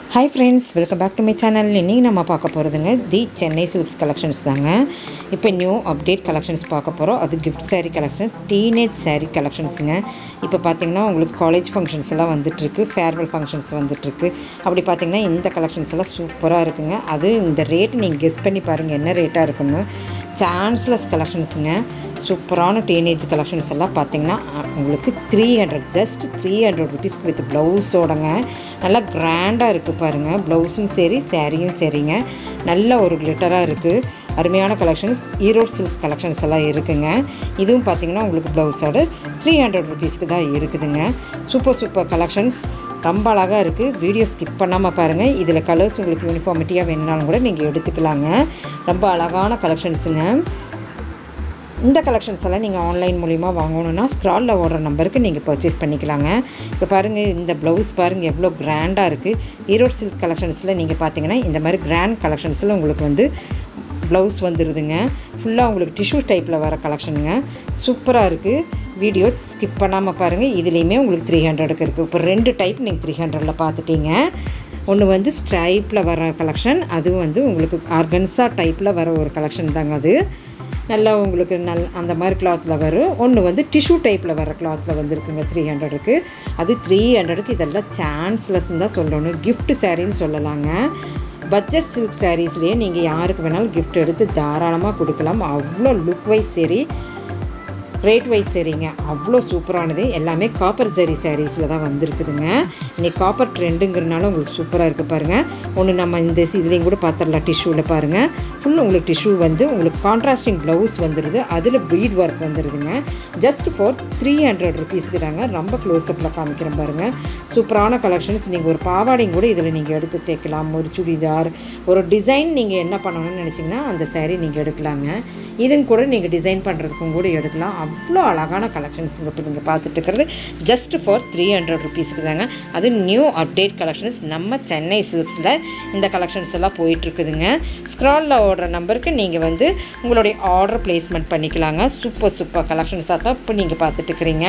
hi friends welcome back to my channel இன்றைக்கி நம்ம பார்க்க போகிறதுங்க தி சென்னை சில்க்ஸ் கலெக்ஷன்ஸ் தாங்க இப்போ நியூ அப்டேட் கலெக்ஷன்ஸ் பார்க்க போகிறோம் அது gift saree collection teenage saree கலெக்ஷன்ஸுங்க இப்போ பார்த்தீங்கன்னா உங்களுக்கு காலேஜ் ஃபங்க்ஷன்ஸ் எல்லாம் வந்துட்டுருக்கு ஃபேர்வெல் ஃபங்க்ஷன்ஸ் வந்துட்டுருக்கு அப்படி பார்த்தீங்கன்னா இந்த கலெக்ஷன்ஸ் எல்லாம் சூப்பராக இருக்குங்க அது இந்த ரேட் நீங்கள் கெஸ் பண்ணி பாருங்கள் என்ன ரேட்டாக இருக்குன்னு சான்ஸ்லெஸ் கலெக்ஷன்ஸுங்க சூப்பரான டீனேஜ் கலெக்ஷன்ஸ் எல்லாம் பார்த்தீங்கன்னா அஹ், உங்களுக்கு three hundred just three hundred ருபீஸ்க்கு வித் ப்ளவுஸோடங்க நல்லா கிராண்டாக இருக்குது பாருங்கள் ப்ளவுஸும் சரி சாரியும் சரிங்க நல்ல ஒரு கிளிட்டராக இருக்குது அருமையான கலெக்ஷன்ஸ் ஈரோட் சில்க் கலெக்ஷன்ஸ் எல்லாம் இருக்குங்க இதுவும் பார்த்தீங்கன்னா உங்களுக்கு ப்ளவுஸோட த்ரீ ஹண்ட்ரட் ருபீஸ்க்கு தான் இருக்குதுங்க சூப்பர் சூப்பர் கலெக்ஷன்ஸ் ரொம்ப அழகாக இருக்குது வீடியோ ஸ்கிப் பண்ணாமல் பாருங்கள் இதில் கலர்ஸ் உங்களுக்கு யூனிஃபார்மிட்டியாக வேணுனாலும் கூட நீங்கள் எடுத்துக்கலாங்க ரொம்ப அழகான கலெக்ஷன்ஸுங்க இந்த கலெக்ஷன்ஸ் எல்லாம் நீங்கள் ஆன்லைன் மூலிமா வாங்கணுன்னா ஸ்க்ராலில் ஓடுற நம்பருக்கு நீங்கள் பர்ச்சேஸ் பண்ணிக்கலாங்க இப்போ பாருங்கள் இந்த ப்ளவுஸ் பாருங்கள் எவ்வளோ கிராண்டாக இருக்குது ஈரோட் சில்க் கலெக்ஷன்ஸில் நீங்கள் பார்த்தீங்கன்னா இந்த மாதிரி கிராண்ட் கலெக்ஷன்ஸில் உங்களுக்கு வந்து ப்ளவுஸ் வந்துடுதுங்க ஃபுல்லாக உங்களுக்கு டிஷ்யூ டைப்பில் வர கலெக்ஷனுங்க சூப்பராக இருக்குது வீடியோ ஸ்கிப் பண்ணாமல் பாருங்கள் இதுலேயுமே உங்களுக்கு த்ரீ ஹண்ட்ரடுக்கு இருக்குது இப்போ ரெண்டு டைப் நீங்கள் த்ரீ ஹண்ட்ரடில் பார்த்துட்டீங்க ஒன்று வந்து ஸ்ட்ரைப்பில் வர கலெக்ஷன் அதுவும் வந்து உங்களுக்கு ஆர்கன்ஸா டைப்பில் வர ஒரு கலெக்ஷன் தாங்க அது நல்லா உங்களுக்கு நல் அந்த மாதிரி கிளாத்தில் வரும் ஒன்று வந்து டிஷ்யூ டைப்பில் வர கிளாத்தில் வந்துருக்குங்க த்ரீ ஹண்ட்ரடுக்கு அது த்ரீ ஹண்ட்ரடுக்கு இதெல்லாம் சான்ஸ்லெஸ்ன்னு தான் சொல்லணும் gift சாரின்னு சொல்லலாங்க பட்ஜெட் சில்க் சாரீஸ்லேயே நீங்கள் யாருக்கு வேணாலும் gift எடுத்து தாராளமாக கொடுக்கலாம் அவ்வளோ லுக் வைஸ் சரி ரேட் வைஸ் சரிங்க அவ்வளோ சூப்பரானது எல்லாமே காப்பர் ஜரி சாரீஸில் தான் வந்திருக்குதுங்க இன்னைக்கு காப்பர் ட்ரெண்டுங்கிறனால உங்களுக்கு சூப்பராக இருக்குது பாருங்கள் ஒன்று நம்ம இந்த இதுலேயும் கூட பார்த்துடலாம் டிஷ்யூவில் பாருங்கள் ஃபுல் உங்களுக்கு டிஷ்யூ வந்து உங்களுக்கு கான்ட்ராஸ்டிங் ப்ளவுஸ் வந்துடுது அதில் பீட் ஒர்க் வந்துடுதுங்க ஜஸ்ட் ஃபார் த்ரீ ஹண்ட்ரட் ருபீஸ்க்கு தாங்க ரொம்ப க்ளோஸ்அப்பில் காமிக்கிறேன் பாருங்கள் சூப்பரான கலெக்ஷன்ஸ் நீங்கள் ஒரு பாவாடையும் கூட இதில் நீங்கள் எடுத்து தைக்கலாம் ஒரு சுடிதார் ஒரு டிசைன் நீங்கள் என்ன பண்ணணும்னு நினச்சிங்கன்னா அந்த saree நீங்கள் எடுக்கலாங்க இதுவும் கூட நீங்கள் டிசைன் பண்ணுறதுக்கும் கூட எடுக்கலாம் அவ்வளோ அழகான கலெக்ஷன்ஸ் இங்கே இப்போ நீங்கள் பார்த்துட்டு இருக்கிறது ஜஸ்ட் ஃபார் த்ரீ ஹண்ட்ரட் ருபீஸ்க்கு தாங்க அது நியூ அப்டேட் கலெக்ஷன்ஸ் நம்ம சென்னை சில்க்ஸில் இந்த கலெக்ஷன்ஸ் எல்லாம் போயிட்டுருக்குதுங்க ஸ்க்ராலில் ஓடுற நம்பருக்கு நீங்கள் வந்து உங்களுடைய ஆர்டர் பிளேஸ்மெண்ட் பண்ணிக்கலாங்க சூப்பர் சூப்பர் கலெக்ஷன்ஸாக தான் இப்போ நீங்கள் பார்த்துட்டு இருக்கிறீங்க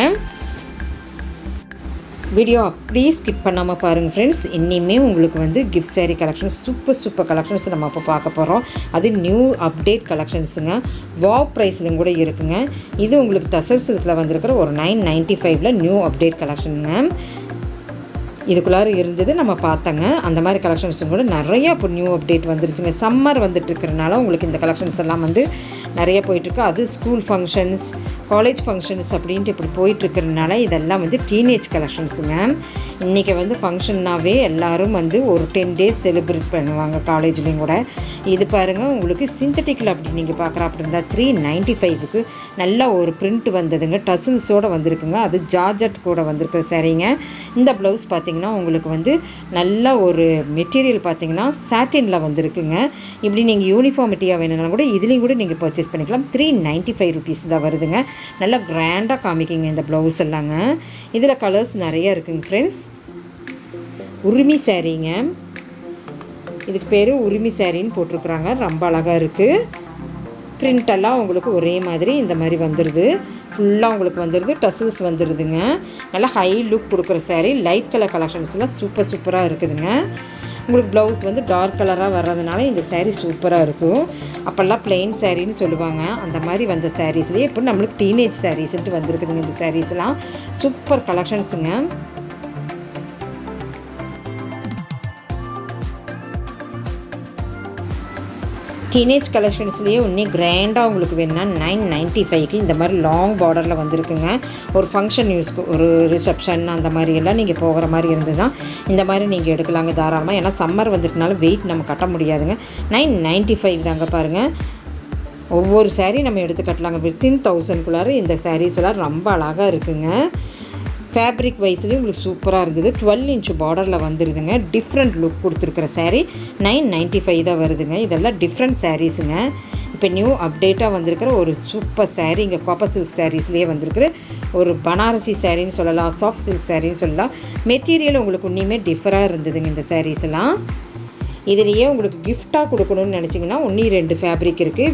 வீடியோ அப்படியே ஸ்கிப் பண்ணாமல் பாருங்கள் ஃப்ரெண்ட்ஸ் இனிமே உங்களுக்கு வந்து gift saree collections super super collections நம்ம இப்போ பார்க்க போகிறோம் அது நியூ அப்டேட் கலெக்ஷன்ஸுங்க வாவ் ப்ரைஸ்லையும் கூட இருக்குங்க இது உங்களுக்கு தசல் சில்கில் வந்திருக்கிற ஒரு நைன் நைன்ட்டி ஃபைவ்ல நியூ அப்டேட் கலெக்ஷனுங்க இதுக்குள்ளார இருந்தது நம்ம பார்த்தோங்க அந்த மாதிரி கலெக்ஷன்ஸும் கூட நிறைய இப்போ நியூ அப்டேட் வந்துருச்சுங்க சம்மர் வந்துட்டு இருக்கிறனால உங்களுக்கு இந்த கலெக்ஷன்ஸ் எல்லாம் வந்து நிறைய போயிட்டுருக்கு அது ஸ்கூல் ஃபங்க்ஷன்ஸ் காலேஜ் ஃபங்க்ஷன்ஸ் அப்படின்ட்டு இப்படி போயிட்டுருக்கிறதுனால இதெல்லாம் வந்து டீனேஜ் கலெக்ஷன்ஸுங்க இன்றைக்கி வந்து ஃபங்க்ஷன்னாவே எல்லாரும் வந்து ஒரு டென் டேஸ் செலிப்ரேட் பண்ணுவாங்க காலேஜ்லேயும் கூட இது பாருங்கள் உங்களுக்கு சிந்தட்டிக்கில் அப்படி நீங்கள் பார்க்குற அப்படி இருந்தால் த்ரீ நைன்ட்டி ஃபைவுக்கு நல்ல ஒரு பிரிண்ட் வந்ததுங்க டசில்ஸோடு வந்திருக்குங்க அது ஜார்ஜட் கூட வந்திருக்கிற சரிங்க இந்த ப்ளவுஸ் பார்த்தீங்கன்னா உங்களுக்கு வந்து நல்ல ஒரு மெட்டீரியல் பார்த்தீங்கன்னா சாட்டினில் வந்திருக்குங்க இப்படி நீங்கள் யூனிஃபார்மிட்டியாக வேணும்னாலும் கூட இதுலேயும் கூட நீங்கள் பர்ச்சேஸ் பண்ணிக்கலாம் த்ரீ நைன்ட்டி ஃபைவ் ருபீஸ் தான் வருதுங்க நல்லா கிராண்டாக காமிக்கிங்க இந்த ப்ளவுஸ் எல்லாங்க இதில் கலர்ஸ் நிறைய இருக்குங்க ஃப்ரெண்ட்ஸ் உரிமை சாரீங்க இதுக்கு பேர் உரிமை சாரின்னு போட்டிருக்குறாங்க ரொம்ப அழகாக இருக்குது பிரிண்ட் எல்லாம் உங்களுக்கு ஒரே மாதிரி இந்த மாதிரி வந்துடுது ஃபுல்லாக உங்களுக்கு வந்துடுது டசில்ஸ் வந்துடுதுங்க நல்லா ஹை லுக் கொடுக்குற saree லைட் கலர் கலெக்ஷன்ஸ்லாம் சூப்பர் சூப்பராக இருக்குதுங்க உங்களுக்கு ப்ளவுஸ் வந்து டார்க் கலராக வர்றதுனால இந்த saree சூப்பராக இருக்கும் அப்போல்லாம் பிளெயின் சாரின்னு சொல்லுவாங்க அந்த மாதிரி வந்த சாரீஸ்லேயே இப்போ நம்மளுக்கு டீனேஜ் சாரீஸ்ன்ட்டு வந்திருக்குதுங்க இந்த சாரீஸ்லாம் சூப்பர் கலெக்ஷன்ஸுங்க டீனேஜ் கலெக்ஷன்ஸ்லேயே இன்னும் கிராண்டாக உங்களுக்கு வேணும்னா நைன் நைன்ட்டி ஃபைவ்க்கு இந்த மாதிரி லாங் பார்டரில் வந்திருக்குங்க ஒரு ஃபங்க்ஷன் யூஸ்க்கு ஒரு ரிசப்ஷன் அந்த மாதிரி எல்லாம் நீங்கள் போகிற மாதிரி இருந்ததுன்னா இந்த மாதிரி நீங்கள் எடுக்கலாங்க தாராளமாக ஏன்னா சம்மர் வந்துட்டனால வெயிட் நம்ம கட்ட முடியாதுங்க நைன் நைன்ட்டி ஃபைவ் தாங்க பாருங்கள் ஒவ்வொரு saree நம்ம எடுத்து கட்டலாங்க வித்தின் தௌசண்ட்குள்ளார இந்த sarees எல்லாம் ரொம்ப அழகாக இருக்குங்க ஃபேப்ரிக் வைஸ்லேயும் உங்களுக்கு சூப்பராக இருந்தது டுவெல் இன்ச் பார்டரில் வந்துடுதுங்க டிஃப்ரெண்ட் லுக் கொடுத்துருக்குற saree நைன் நைன்ட்டி ஃபைவ் தான் வருதுங்க இதெல்லாம் டிஃப்ரெண்ட் சாரீஸுங்க இப்போ நியூ அப்டேட்டாக வந்திருக்கிற ஒரு சூப்பர் saree இங்கே காப்பர் சில்க் சாரீஸ்லேயே வந்திருக்கிற ஒரு பனாரசி சாரின்னு சொல்லலாம் சாஃப்ட் சில்க் சாரின்னு சொல்லலாம் மெட்டீரியல் உங்களுக்கு இன்னுமே டிஃபராக இருந்ததுங்க இந்த sarees எல்லாம் இதுலேயே உங்களுக்கு கிஃப்டாக கொடுக்கணும்னு நினச்சிங்கன்னா ஒன்றி ரெண்டு ஃபேப்ரிக் இருக்குது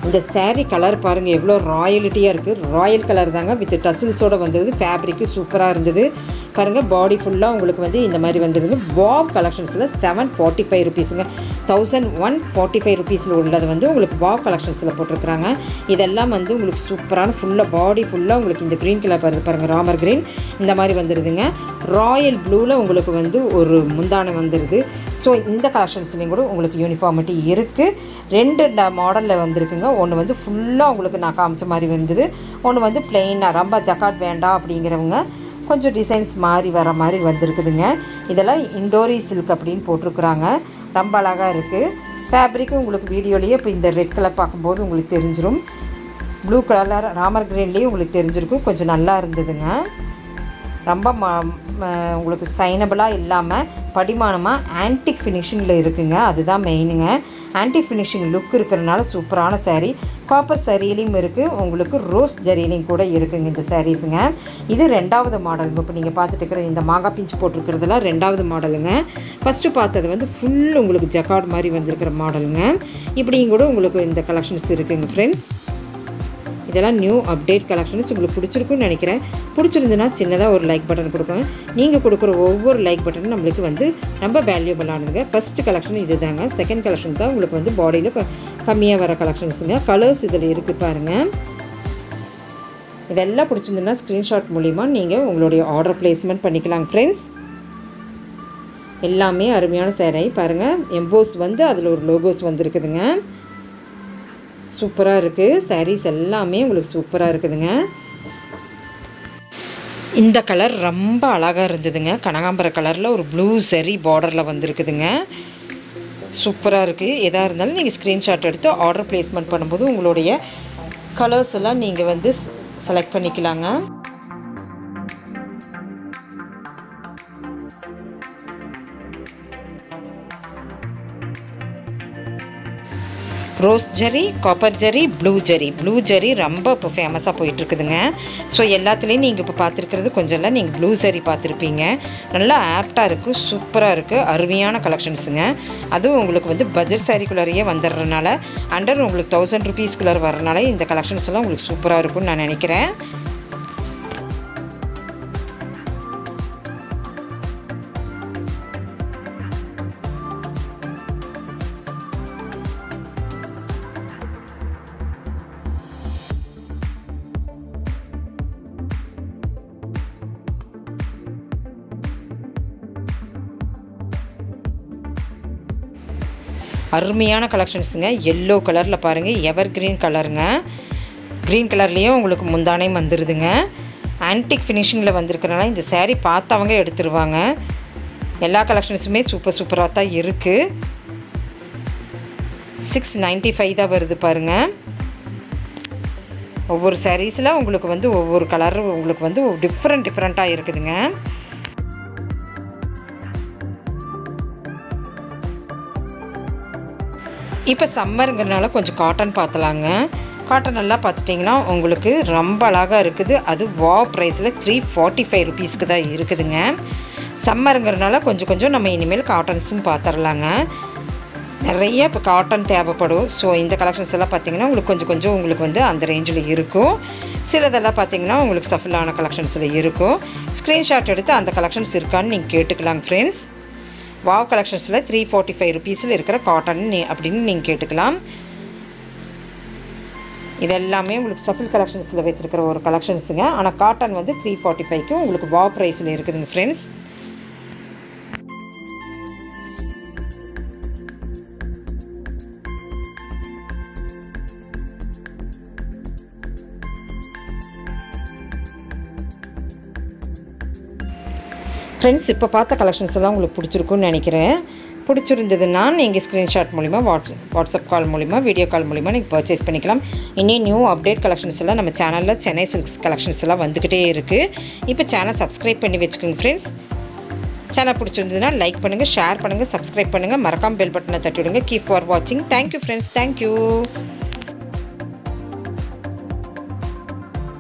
இந்த saree கலர் பாருங்கள் எவ்வளோ ராயலிட்டியாக இருக்குது ராயல் கலர் தாங்க வித் டசில்ஸோட வந்தது ஃபேப்ரிக்கு சூப்பராக இருந்தது பாருங்கள் பாடி ஃபுல்லாக உங்களுக்கு வந்து இந்த மாதிரி வந்துருது வாவ் கலெக்ஷன்ஸில் செவன் ஃபார்ட்டி ஃபைவ் ருபீஸுங்க தௌசண்ட் ஒன் ஃபார்ட்டி ஃபைவ் ருபீஸில் உள்ளது வந்து உங்களுக்கு வாவ் கலெக்ஷன்ஸில் போட்டிருக்கிறாங்க இதெல்லாம் வந்து உங்களுக்கு சூப்பரான ஃபுல்லாக பாடி ஃபுல்லாக உங்களுக்கு இந்த க்ரீன் கலர் வருது பாருங்கள் ராமர் க்ரீன் இந்த மாதிரி வந்துடுதுங்க ராயல் ப்ளூவில் உங்களுக்கு வந்து ஒரு முந்தானை வந்துடுது ஸோ இந்த கலெக்ஷன்ஸ்லேயும் கூட உங்களுக்கு யூனிஃபார்மிட்டி இருக்குது ரெண்டு மாடலில் வந்திருக்குங்க ஒன்று வந்து ஃபுல்லாக உங்களுக்கு நான் காமிச்ச மாதிரி இருந்தது ஒன்று வந்து பிளெயினாக ரொம்ப ஜக்காட் வேண்டாம் அப்படிங்கிறவங்க கொஞ்சம் டிசைன்ஸ் மாறி வர மாதிரி வந்திருக்குதுங்க இதெல்லாம் இண்டோரி சில்க் அப்படின்னு போட்டிருக்குறாங்க ரொம்ப அழகாக இருக்குது ஃபேப்ரிக்கும் உங்களுக்கு வீடியோலேயே இப்போ இந்த ரெட் கலர் பார்க்கும்போது உங்களுக்கு தெரிஞ்சிடும் ப்ளூ கலர் ராமர் கிரீன்லேயும் உங்களுக்கு தெரிஞ்சிருக்கும் கொஞ்சம் நல்லா இருந்ததுங்க ரொம்ப ம ம- உங்களுக்கு சைனபிளாக இல்லாமல் படிமானமாக ஆன்டிக் ஃபினிஷிங்கில் இருக்குங்க அதுதான் மெயினுங்க ஆன்டிக் ஃபினிஷிங் லுக் இருக்கிறனால சூப்பரான saree காப்பர் சரியிலையும் இருக்குது உங்களுக்கு ரோஸ் ஜரியிலையும் கூட இருக்குங்க இந்த சாரீஸுங்க இது ரெண்டாவது மாடலுங்க இப்போ நீங்கள் பார்த்துட்டு இருக்கிறது இந்த மாங்காய் பிஞ்சு போட்டிருக்கிறதுலாம் ரெண்டாவது மாடலுங்க ஃபஸ்ட்டு பார்த்தது வந்து ஃபுல் உங்களுக்கு ஜக்கார்ட் மாதிரி வந்திருக்கிற மாடலுங்க இப்படியும் கூட உங்களுக்கு இந்த கலெக்ஷன்ஸ் இருக்குங்க ஃப்ரெண்ட்ஸ் இதெல்லாம் நியூ அப்டேட் கலெக்ஷன்ஸ் உங்களுக்கு பிடிச்சிருக்குன்னு நினைக்கிறேன் பிடிச்சிருந்துன்னா சின்னதாக ஒரு லைக் பட்டன் கொடுப்பேன் நீங்கள் கொடுக்குற ஒவ்வொரு லைக் பட்டனும் நம்மளுக்கு வந்து ரொம்ப வேல்யூபிளானதுங்க ஃபர்ஸ்ட் கலெக்ஷன் இது தாங்க செகண்ட் கலெக்ஷன் தான் உங்களுக்கு வந்து பாடியில் கம்மியாக வர கலெக்ஷன்ஸுங்க கலர்ஸ் இதில் இருக்குது பாருங்கள் இதெல்லாம் பிடிச்சிருந்துன்னா ஸ்க்ரீன்ஷாட் மூலிமா நீங்கள் உங்களுடைய ஆர்டர் பிளேஸ்மெண்ட் பண்ணிக்கலாங்க ஃப்ரெண்ட்ஸ் எல்லாமே அருமையான சேரை பாருங்கள் எம்போஸ் வந்து அதில் ஒரு லோகோஸ் வந்துருக்குதுங்க சூப்பராக இருக்குது sarees எல்லாமே உங்களுக்கு சூப்பராக இருக்குதுங்க இந்த கலர் ரொம்ப அழகாக இருந்ததுங்க கனகாம்பர கலரில் ஒரு ப்ளூ சரி பார்டரில் வந்திருக்குதுங்க சூப்பராக இருக்குது எதாக இருந்தாலும் நீங்கள் ஸ்க்ரீன்ஷாட் எடுத்து ஆர்டர் பிளேஸ்மெண்ட் பண்ணும்போது உங்களுடைய கலர்ஸ் எல்லாம் நீங்கள் வந்து செலக்ட் பண்ணிக்கலாங்க rose zari copper zari blue zari blue zari ரொம்ப இப்போ ஃபேமஸாக போயிட்டுருக்குதுங்க ஸோ எல்லாத்துலேயும் நீங்கள் இப்போ பார்த்துருக்கிறது கொஞ்சம் எல்லாம் நீங்கள் ப்ளூ ஜெரி பார்த்துருப்பீங்க நல்லா ஆப்டாக இருக்குது சூப்பராக இருக்குது அருமையான கலெக்ஷன்ஸுங்க அதுவும் உங்களுக்கு வந்து பட்ஜெட் சாரிக்குள்ளாரையே வந்துடுறதுனால அண்டர் உங்களுக்கு தௌசண்ட் ருபீஸ்குள்ளார வரனால இந்த கலெக்ஷன்ஸ் எல்லாம் உங்களுக்கு சூப்பராக இருக்கும்னு நான் நினைக்கிறேன் அருமையான கலெக்ஷன்ஸுங்க எல்லோ கலரில் பாருங்கள் எவர் கிரீன் கலருங்க க்ரீன் கலர்லேயும் உங்களுக்கு முந்தானையும் வந்துடுதுங்க ஆன்டிக் ஃபினிஷிங்கில் வந்திருக்கனால இந்த saree பார்த்தவங்க எடுத்துருவாங்க எல்லா கலெக்ஷன்ஸுமே சூப்பர் சூப்பராக தான் இருக்குது சிக்ஸ் நைன்ட்டி ஃபைவ் தான் வருது பாருங்கள் ஒவ்வொரு சாரீஸில் உங்களுக்கு வந்து ஒவ்வொரு கலர் உங்களுக்கு வந்து டிஃப்ரெண்ட் டிஃப்ரெண்ட்டாக இருக்குதுங்க இப்போ சம்மருங்கிறனால கொஞ்சம் காட்டன் பார்த்தலாங்க காட்டன் எல்லாம் பார்த்துட்டிங்கன்னா உங்களுக்கு ரொம்ப அழகாக இருக்குது அது வா ப்ரைஸில் த்ரீ ஃபார்ட்டி ஃபைவ் ருபீஸ்க்கு தான் இருக்குதுங்க சம்மருங்கிறனால கொஞ்சம் கொஞ்சம் நம்ம இனிமேல் காட்டன்ஸும் பார்த்துடலாங்க நிறைய இப்போ காட்டன் தேவைப்படும் ஸோ இந்த கலெக்ஷன்ஸ் எல்லாம் பார்த்தீங்கன்னா உங்களுக்கு கொஞ்சம் கொஞ்சம் உங்களுக்கு வந்து அந்த ரேஞ்சில் இருக்கும் சிலதெல்லாம் பார்த்தீங்கன்னா உங்களுக்கு சஃபிலான கலெக்ஷன்ஸில் இருக்கும் ஸ்க்ரீன்ஷாட் எடுத்து அந்த கலெக்ஷன்ஸ் இருக்கான்னு நீங்கள் கேட்டுக்கலாங்க ஃப்ரெண்ட்ஸ் வாவ் கலெக்ஷன்ஸில் த்ரீ ஃபார்ட்டி ஃபைவ் ருபீஸில் இருக்கிற காட்டன் நீ அப்படின்னு நீங்கள் கேட்டுக்கலாம் இது எல்லாமே உங்களுக்கு சஃபில் கலெக்ஷன்ஸில் வச்சுருக்கிற ஒரு கலெக்ஷன்ஸுங்க ஆனால் காட்டன் வந்து த்ரீ ஃபார்ட்டி ஃபைவ்க்கு உங்களுக்கு வா ப்ரைஸில் இருக்குதுங்க ஃப்ரெண்ட்ஸ் ஃப்ரெண்ட்ஸ் இப்போ பார்த்த கலெக்ஷன்ஸ் எல்லாம் உங்களுக்கு பிடிச்சிருக்குன்னு நினைக்கிறேன் பிடிச்சிருந்ததுன்னா நீங்கள் ஸ்க்ரீன்ஷாட் மூலிமா வாட்ஸ்அப் வாட்ஸ்அப் கால் மூலிமா வீடியோ கால் மூலிமா நீங்கள் பர்ச்சேஸ் பண்ணிக்கலாம் இன்னும் நியூ அப்டேட் கலெக்ஷன்ஸ் எல்லாம் நம்ம சேனலில் சென்னை சில்க்ஸ் கலெக்ஷன்ஸ் எல்லாம் வந்துக்கிட்டே இருக்குது இப்போ சேனல் சப்ஸ்கிரைப் பண்ணி வச்சுக்கோங்க ஃப்ரெண்ட்ஸ் சேனல் பிடிச்சிருந்ததுன்னா லைக் பண்ணுங்கள் ஷேர் பண்ணுங்கள் சப்ஸ்கிரைப் பண்ணுங்கள் மறக்காம பெல் பட்டனை தட்டி விடுங்க கீப் ஃபார் வாட்சிங் தேங்க்யூ ஃப்ரெண்ட்ஸ் தேங்க்யூ